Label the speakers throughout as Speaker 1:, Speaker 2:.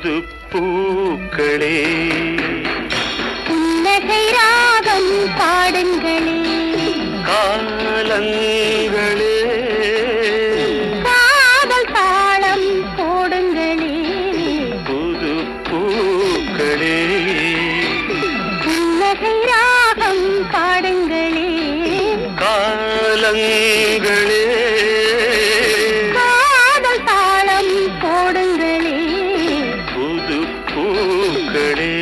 Speaker 1: புது பூக்களே
Speaker 2: புன்னகை ராகம் பாடுங்களே
Speaker 1: காலங்களே
Speaker 2: காதல் தாளம் போடுங்களே
Speaker 1: புது பூக்களே
Speaker 2: புன்னகை ராகம் பாடுங்களே
Speaker 1: காலங்களே
Speaker 2: காதல் தாளம் போடுங்களே
Speaker 1: புது பூக்களே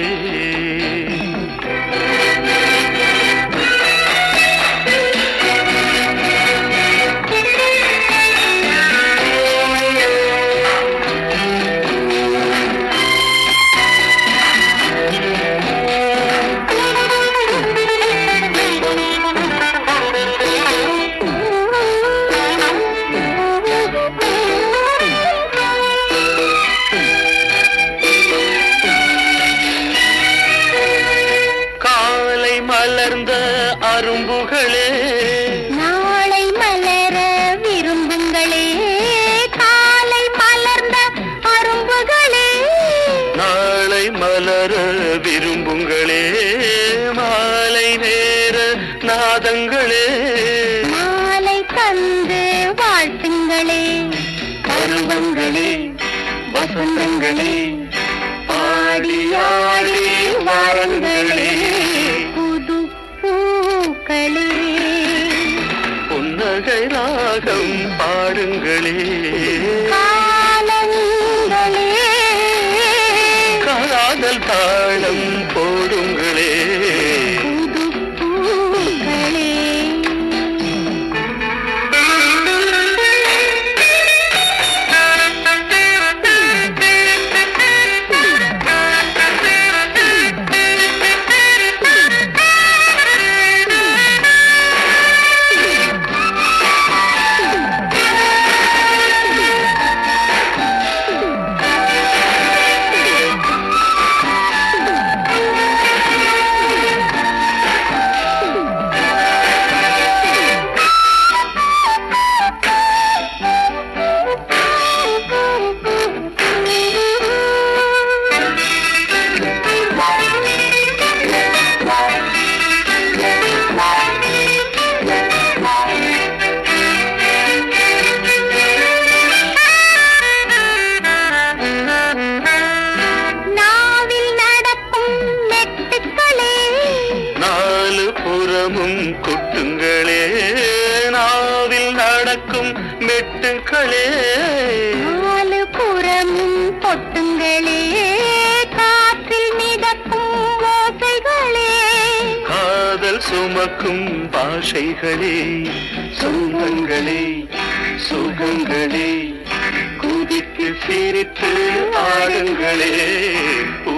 Speaker 1: காலை மலர்ந்த அரும்புகளே
Speaker 2: நாளை மலர விரும்புங்களே காலை மலர்ந்த அரும்புகளே
Speaker 1: நாளை மலர விரும்புங்களே மாலை நேர நாதங்களே
Speaker 2: மாலை தந்து வாழ்த்துங்களே
Speaker 1: பருவங்களே வசந்தங்களே ஆடியாடி வாரங்களே
Speaker 2: புது பூக்களே
Speaker 1: புன்னகை ராகம் பாடுங்களே
Speaker 2: காலங்களே
Speaker 1: காதல் தாளம் போடுங்களே
Speaker 2: புது பூக்களே நாவில் நடக்கும் மெட்டுக்களே
Speaker 1: நாலு புறமும் கொட்டுங்களே நாவில் நடக்கும் மெட்டுக்களே
Speaker 2: நாலு புறமும் பொட்டுங்களே காற்றில் மிதக்கும் ஓசைகளே
Speaker 1: காதல் சுமக்கும் பாஷைகளே சொந்தங்களே சுகங்களே குதித்து சிரித்து ஆடுங்களே